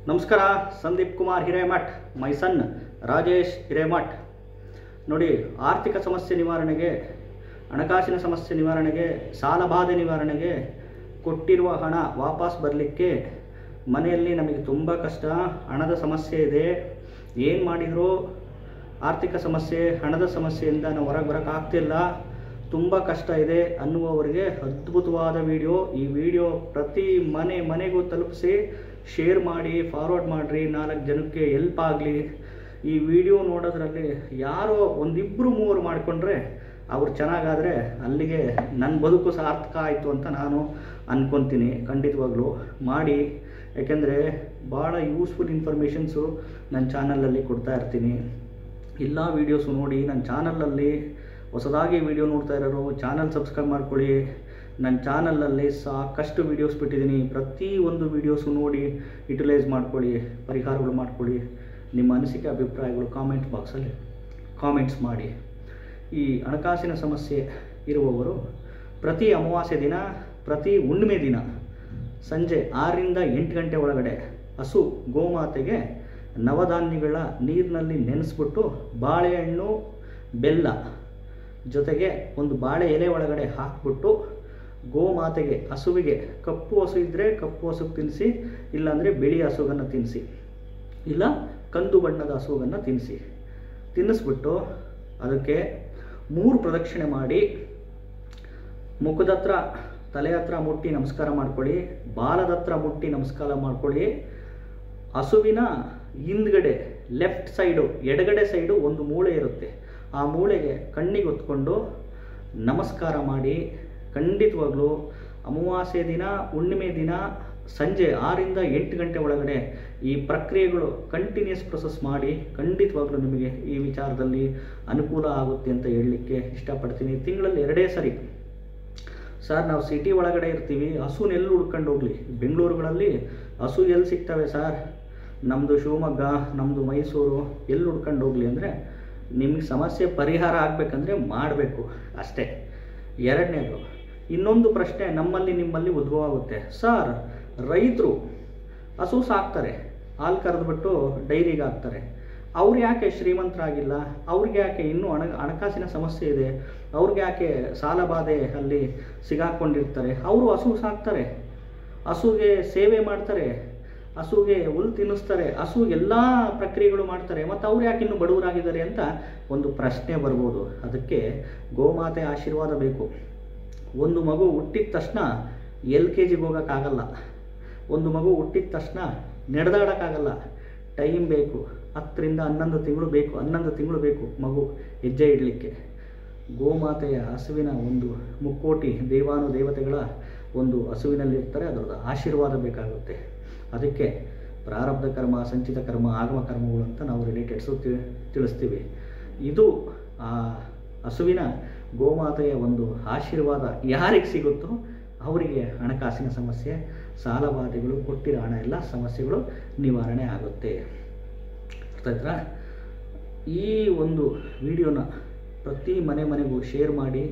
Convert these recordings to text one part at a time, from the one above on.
ನಮಸ್ಕಾರ ಸಂದೀಪ್ ಕುಮಾರ್ ಹಿರೇಮಠ್ ಮೈ ಸನ್ ರಾಜೇಶ್ ಹಿರೇಮಠ್ ನೋಡಿ ಆರ್ಥಿಕ ಸಮಸ್ಯೆ ನಿವಾರಣೆಗೆ ಹಣಕಾಸಿನ ಸಮಸ್ಯೆ ನಿವಾರಣೆಗೆ ಸಾಲಬಾಧೆ ನಿವಾರಣೆಗೆ ಕೊಟ್ಟಿರುವ ಹಣ ವಾಪಸ್ ಬರಲಿಕ್ಕೆ ಮನೆಯಲ್ಲಿ ನಮಗೆ ತುಂಬ ಕಷ್ಟ ಹಣದ ಸಮಸ್ಯೆ ಇದೆ ಏನು ಮಾಡಿದರೂ ಆರ್ಥಿಕ ಸಮಸ್ಯೆ ಹಣದ ಸಮಸ್ಯೆಯಿಂದ ನಾವು ಹೊರಗೆ ಬರೋಕ್ಕಾಗ್ತಿಲ್ಲ ತುಂಬ ಕಷ್ಟ ಇದೆ ಅನ್ನುವವರಿಗೆ ಅದ್ಭುತವಾದ ವಿಡಿಯೋ ಈ ವಿಡಿಯೋ ಪ್ರತಿ ಮನೆ ಮನೆಗೂ ತಲುಪಿಸಿ ಶೇರ್ ಮಾಡಿ ಫಾರ್ವರ್ಡ್ ಮಾಡಿರಿ ನಾಲ್ಕು ಜನಕ್ಕೆ ಎಲ್ಪ್ ಆಗಲಿ ಈ ವಿಡಿಯೋ ನೋಡೋದ್ರಲ್ಲಿ ಯಾರೋ ಒಂದಿಬ್ಬರು ಮೂವರು ಮಾಡಿಕೊಂಡ್ರೆ ಅವ್ರು ಚೆನ್ನಾಗಾದರೆ ಅಲ್ಲಿಗೆ ನನ್ನ ಬದುಕು ಸಾರ್ಥಕ ಆಯಿತು ಅಂತ ನಾನು ಅಂದ್ಕೊತೀನಿ ಖಂಡಿತವಾಗ್ಲೂ ಮಾಡಿ ಯಾಕೆಂದರೆ ಭಾಳ ಯೂಸ್ಫುಲ್ ಇನ್ಫಾರ್ಮೇಷನ್ಸು ನನ್ನ ಚಾನಲಲ್ಲಿ ಕೊಡ್ತಾ ಇರ್ತೀನಿ ಎಲ್ಲ ವೀಡಿಯೋಸು ನೋಡಿ ನನ್ನ ಚಾನಲಲ್ಲಿ ಹೊಸದಾಗಿ ವಿಡಿಯೋ ನೋಡ್ತಾ ಇರೋರು ಚಾನಲ್ ಸಬ್ಸ್ಕ್ರೈಬ್ ಮಾಡ್ಕೊಳ್ಳಿ ನನ್ನ ಚಾನಲಲ್ಲಿ ಸಾಕಷ್ಟು ವೀಡಿಯೋಸ್ ಬಿಟ್ಟಿದ್ದೀನಿ ಪ್ರತಿ ಒಂದು ವೀಡಿಯೋಸು ನೋಡಿ ಯುಟಿಲೈಸ್ ಮಾಡ್ಕೊಳ್ಳಿ ಪರಿಹಾರಗಳು ಮಾಡ್ಕೊಳ್ಳಿ ನಿಮ್ಮ ಅನಿಸಿಕೆ ಅಭಿಪ್ರಾಯಗಳು ಕಾಮೆಂಟ್ ಬಾಕ್ಸಲ್ಲಿ ಕಾಮೆಂಟ್ಸ್ ಮಾಡಿ ಈ ಹಣಕಾಸಿನ ಸಮಸ್ಯೆ ಇರುವವರು ಪ್ರತಿ ಅಮಾವಾಸ್ಯೆ ದಿನ ಪ್ರತಿ ಹುಣ್ಣಿಮೆ ದಿನ ಸಂಜೆ ಆರರಿಂದ ಎಂಟು ಗಂಟೆ ಒಳಗಡೆ ಹಸು ಗೋಮಾತೆಗೆ ನವಧಾನ್ಯಗಳ ನೀರಿನಲ್ಲಿ ನೆನೆಸ್ಬಿಟ್ಟು ಬಾಳೆಹಣ್ಣು ಬೆಲ್ಲ ಜೊತೆಗೆ ಒಂದು ಬಾಳೆ ಎಲೆ ಒಳಗಡೆ ಹಾಕ್ಬಿಟ್ಟು ಗೋಮಾತೆಗೆ ಹಸುವಿಗೆ ಕಪ್ಪು ಹಸು ಇದ್ದರೆ ಕಪ್ಪು ಹಸುಗೆ ತಿನ್ನಿಸಿ ಇಲ್ಲಾಂದರೆ ಬಿಳಿ ಹಸುಗನ್ನು ತಿನ್ನಿಸಿ ಇಲ್ಲ ಕಂದು ಬಣ್ಣದ ಹಸುಗನ್ನು ತಿನ್ನಿಸಿ ತಿನ್ನಿಸ್ಬಿಟ್ಟು ಅದಕ್ಕೆ ಮೂರು ಪ್ರದಕ್ಷಿಣೆ ಮಾಡಿ ಮುಖದ ಹತ್ರ ತಲೆ ಹತ್ರ ಮುಟ್ಟಿ ನಮಸ್ಕಾರ ಮಾಡ್ಕೊಳ್ಳಿ ಬಾಲದ ಹತ್ರ ಮುಟ್ಟಿ ನಮಸ್ಕಾರ ಮಾಡ್ಕೊಳ್ಳಿ ಹಸುವಿನ ಹಿಂದ್ಗಡೆ ಲೆಫ್ಟ್ ಸೈಡು ಎಡಗಡೆ ಸೈಡು ಒಂದು ಮೂಳೆ ಇರುತ್ತೆ ಆ ಮೂಳೆಗೆ ಕಣ್ಣಿಗೆ ಹೊತ್ಕೊಂಡು ನಮಸ್ಕಾರ ಮಾಡಿ ಖಂಡಿತವಾಗ್ಲೂ ಅಮಾವಾಸ್ಯೆ ದಿನ ಹುಣ್ಣಿಮೆ ದಿನ ಸಂಜೆ ಆರಿಂದ ಎಂಟು ಗಂಟೆ ಒಳಗಡೆ ಈ ಪ್ರಕ್ರಿಯೆಗಳು ಕಂಟಿನ್ಯೂಸ್ ಪ್ರೊಸೆಸ್ ಮಾಡಿ ಖಂಡಿತವಾಗ್ಲೂ ನಿಮಗೆ ಈ ವಿಚಾರದಲ್ಲಿ ಅನುಕೂಲ ಆಗುತ್ತೆ ಅಂತ ಹೇಳಲಿಕ್ಕೆ ಇಷ್ಟಪಡ್ತೀನಿ ತಿಂಗಳಲ್ಲಿ ಎರಡೇ ಸರಿ ಸರ್ ನಾವು ಸಿಟಿ ಒಳಗಡೆ ಇರ್ತೀವಿ ಹಸುನ ಎಲ್ಲಿ ಹುಡ್ಕೊಂಡು ಹೋಗಲಿ ಬೆಂಗಳೂರುಗಳಲ್ಲಿ ಹಸು ಎಲ್ಲಿ ಸಿಗ್ತವೆ ಸರ್ ನಮ್ಮದು ಶಿವಮೊಗ್ಗ ನಮ್ಮದು ಮೈಸೂರು ಎಲ್ಲಿ ಹುಡ್ಕೊಂಡು ಹೋಗಲಿ ಅಂದರೆ ನಿಮಗೆ ಸಮಸ್ಯೆ ಪರಿಹಾರ ಆಗಬೇಕಂದ್ರೆ ಮಾಡಬೇಕು ಅಷ್ಟೇ ಎರಡನೇದು ಇನ್ನೊಂದು ಪ್ರಶ್ನೆ ನಮ್ಮಲ್ಲಿ ನಿಮ್ಮಲ್ಲಿ ಉದ್ಭವ ಆಗುತ್ತೆ ಸರ್ ರೈತರು ಹಸು ಸಾಕ್ತಾರೆ ಹಾಲು ಕರೆದ್ಬಿಟ್ಟು ಡೈರಿಗೆ ಹಾಕ್ತಾರೆ ಅವ್ರು ಯಾಕೆ ಶ್ರೀಮಂತರಾಗಿಲ್ಲ ಅವ್ರಿಗೆ ಯಾಕೆ ಇನ್ನೂ ಹಣ ಹಣಕಾಸಿನ ಸಮಸ್ಯೆ ಇದೆ ಅವ್ರಿಗೆ ಯಾಕೆ ಸಾಲ ಬಾಧೆ ಅಲ್ಲಿ ಸಿಗಾಕೊಂಡಿರ್ತಾರೆ ಅವರು ಹಸು ಸಾಕ್ತಾರೆ ಹಸುಗೆ ಸೇವೆ ಮಾಡ್ತಾರೆ ಹಸುಗೆ ಹುಲ್ ತಿನ್ನಿಸ್ತಾರೆ ಹಸು ಎಲ್ಲ ಪ್ರಕ್ರಿಯೆಗಳು ಮಾಡ್ತಾರೆ ಮತ್ತು ಅವ್ರು ಯಾಕೆ ಇನ್ನೂ ಬಡವರಾಗಿದ್ದಾರೆ ಅಂತ ಒಂದು ಪ್ರಶ್ನೆ ಬರ್ಬೋದು ಅದಕ್ಕೆ ಗೋಮಾತೆ ಆಶೀರ್ವಾದ ಬೇಕು ಒಂದು ಮಗು ಹುಟ್ಟಿದ ತಕ್ಷಣ ಎಲ್ ಕೆ ಜಿಗೆ ಹೋಗೋಕ್ಕಾಗಲ್ಲ ಒಂದು ಮಗು ಹುಟ್ಟಿದ ತಕ್ಷಣ ನಡೆದಾಡೋಕ್ಕಾಗಲ್ಲ ಟೈಮ್ ಬೇಕು ಹತ್ತರಿಂದ ಹನ್ನೊಂದು ತಿಂಗಳು ಬೇಕು ಹನ್ನೊಂದು ತಿಂಗಳು ಬೇಕು ಮಗು ಹೆಜ್ಜೆ ಇಡಲಿಕ್ಕೆ ಗೋಮಾತೆಯ ಹಸುವಿನ ಒಂದು ಮುಕ್ಕೋಟಿ ದೇವಾನು ದೇವತೆಗಳ ಒಂದು ಹಸುವಿನಲ್ಲಿ ಇರ್ತಾರೆ ಅದರದ್ದು ಆಶೀರ್ವಾದ ಬೇಕಾಗುತ್ತೆ ಅದಕ್ಕೆ ಪ್ರಾರಬ್ಧ ಕರ್ಮ ಸಂಚಿತ ಕರ್ಮ ಆಗಮ ಕರ್ಮಗಳು ಅಂತ ನಾವು ರಿಲೇಟೆಡ್ಸು ತಿಳಿಸ್ತೀವಿ ಇದು ಆ ಹಸುವಿನ ಗೋಮಾತೆಯ ಒಂದು ಆಶೀರ್ವಾದ ಯಾರಿಗೆ ಸಿಗುತ್ತೋ ಅವರಿಗೆ ಹಣಕಾಸಿನ ಸಮಸ್ಯೆ ಸಾಲಬಾಧೆಗಳು ಕೊಟ್ಟಿರೋ ಹಣ ಎಲ್ಲ ಸಮಸ್ಯೆಗಳು ನಿವಾರಣೆ ಆಗುತ್ತೆ ಅರ್ಥ ಆಯ್ತಾ ಈ ಒಂದು ವಿಡಿಯೋನ ಪ್ರತಿ ಮನೆ ಮನೆಗೂ ಶೇರ್ ಮಾಡಿ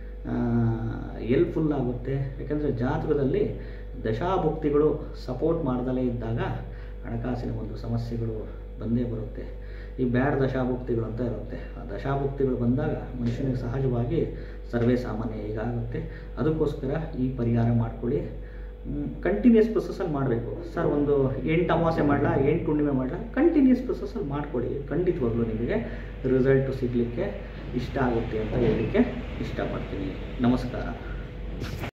ಎಲ್ಪ್ಫುಲ್ ಆಗುತ್ತೆ ಯಾಕಂದರೆ ಜಾತಕದಲ್ಲಿ ದಶಾಭುಕ್ತಿಗಳು ಸಪೋರ್ಟ್ ಮಾಡ್ದಲೇ ಇದ್ದಾಗ ಹಣಕಾಸಿನ ಒಂದು ಸಮಸ್ಯೆಗಳು ಬಂದೇ ಬರುತ್ತೆ ಈ ಬ್ಯಾಡ್ ದಶಾಭುಕ್ತಿಗಳು ಅಂತ ಇರುತ್ತೆ ಆ ದಶಾಭುಕ್ತಿಗಳು ಬಂದಾಗ ಮನುಷ್ಯನಿಗೆ ಸಹಜವಾಗಿ ಸರ್ವೇ ಸಾಮಾನ್ಯ ಹೀಗಾಗುತ್ತೆ ಅದಕ್ಕೋಸ್ಕರ ಈ ಪರಿಹಾರ ಮಾಡ್ಕೊಳ್ಳಿ ಕಂಟಿನ್ಯೂಸ್ ಪ್ರೊಸೆಸಲ್ಲಿ ಮಾಡಬೇಕು ಸರ್ ಒಂದು ಎಂಟು ಅಮಾವಾಸ್ಯೆ ಮಾಡಲ ಎಂಟು ಹುಣ್ಣಿಮೆ ಮಾಡಲ ಕಂಟಿನ್ಯೂಸ್ ಪ್ರೊಸೆಸಲ್ಲಿ ಮಾಡ್ಕೊಳ್ಳಿ ಖಂಡಿತವಾಗ್ಲೂ ನಿಮಗೆ ರಿಸಲ್ಟು ಸಿಗಲಿಕ್ಕೆ ಇಷ್ಟ ಆಗುತ್ತೆ ಅಂತ ಹೇಳಲಿಕ್ಕೆ ಇಷ್ಟಪಡ್ತೀನಿ ನಮಸ್ಕಾರ